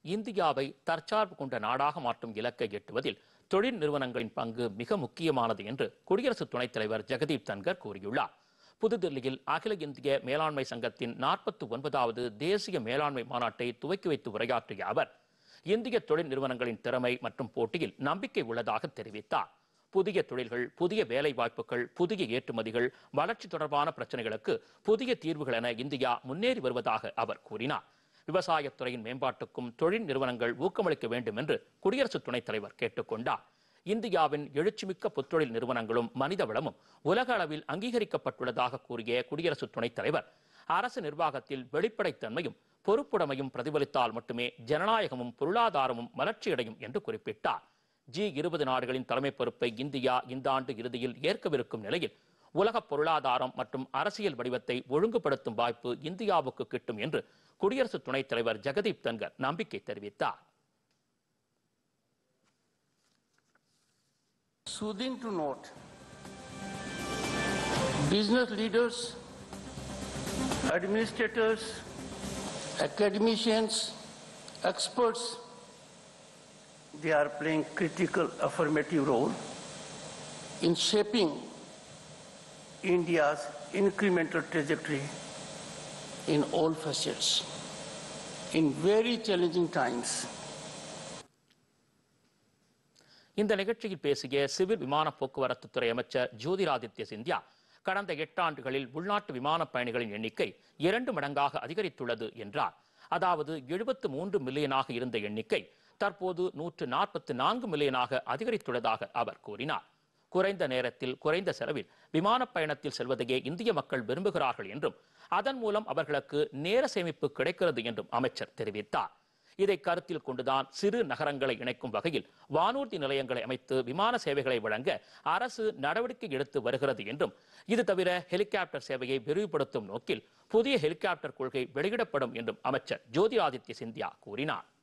இந்தியாவை தற்சார்பு கொண்ட நாடாக மாற்றும் இலக்கை எட்டுவதில் தொழில் நிறுவனங்களின் பங்கு மிக முக்கியமானது என்று குடியரசு துணைத் தலைவர் ஜெகதீப் தன்கர் கூறியுள்ளார் புதுதில்லியில் அகில இந்திய மேலாண்மை சங்கத்தின் நாற்பத்தி ஒன்பதாவது தேசிய மேலாண்மை மாநாட்டை துவக்கி வைத்து உரையாற்றிய அவர் இந்திய தொழில் நிறுவனங்களின் திறமை மற்றும் போட்டியில் நம்பிக்கை உள்ளதாக தெரிவித்தார் புதிய தொழில்கள் புதிய வேலை வாய்ப்புகள் புதிய ஏற்றுமதிகள் வளர்ச்சி தொடர்பான பிரச்சனைகளுக்கு புதிய தீர்வுகள் என இந்தியா முன்னேறி வருவதாக அவர் கூறினார் விவசாயத்துறையின் மேம்பாட்டுக்கும் தொழில் நிறுவனங்கள் ஊக்கமளிக்க வேண்டும் என்று குடியரசு துணைத் தலைவர் கேட்டுக்கொண்டார் இந்தியாவின் எழுச்சிமிக்க புத்தொழில் நிறுவனங்களும் மனித வளமும் உலக அளவில் அங்கீகரிக்கப்பட்டுள்ளதாக கூறிய குடியரசு துணைத் தலைவர் அரசு நிர்வாகத்தில் வெளிப்படைத்தன்மையும் பொறுப்புடைமையும் பிரதிபலித்தால் மட்டுமே ஜனநாயகமும் பொருளாதாரமும் வளர்ச்சியடையும் என்று குறிப்பிட்டார் ஜி இருபது நாடுகளின் தலைமை பொறுப்பை இந்தியா இந்த ஆண்டு இறுதியில் ஏற்கவிருக்கும் நிலையில் உலக பொருளாதாரம் மற்றும் அரசியல் வடிவத்தை ஒழுங்குபடுத்தும் வாய்ப்பு இந்தியாவுக்கு கிட்டும் என்று குடியரசு துணைத் தலைவர் ஜெகதீப் தன்கர் நம்பிக்கை தெரிவித்தார் Soothing to note, business leaders, administrators, academicians, experts, they are playing critical affirmative role in shaping India's incremental trajectory in all facets. In very challenging times, இந்த நிகழ்ச்சியில் பேசிய சிவில் விமான போக்குவரத்து துறை அமைச்சர் ஜோதிராதித்ய சிந்தியா கடந்த எட்டாண்டுகளில் உள்நாட்டு விமான பயணிகளின் எண்ணிக்கை இரண்டு மடங்காக அதிகரித்துள்ளது என்றார் அதாவது எழுபத்து மூன்று மில்லியனாக இருந்த எண்ணிக்கை தற்போது நூற்று நாற்பத்தி நான்கு மில்லியனாக அதிகரித்துள்ளதாக அவர் கூறினார் குறைந்த நேரத்தில் குறைந்த செலவில் விமான பயணத்தில் செல்வதையே இந்திய மக்கள் விரும்புகிறார்கள் என்றும் அதன் மூலம் அவர்களுக்கு நேர சேமிப்பு கிடைக்கிறது என்றும் அமைச்சர் தெரிவித்தார் இதை கருத்தில் கொண்டுதான் சிறு நகரங்களை இணைக்கும் வகையில் வானூர்தி நிலையங்களை அமைத்து விமான சேவைகளை வழங்க அரசு நடவடிக்கை எடுத்து வருகிறது என்றும் இது தவிர ஹெலிகாப்டர் சேவையை விரிவுபடுத்தும் நோக்கில் புதிய ஹெலிகாப்டர் கொள்கை வெளியிடப்படும் என்றும் அமைச்சர் ஜோதிராதித்ய சிந்தியா கூறினார்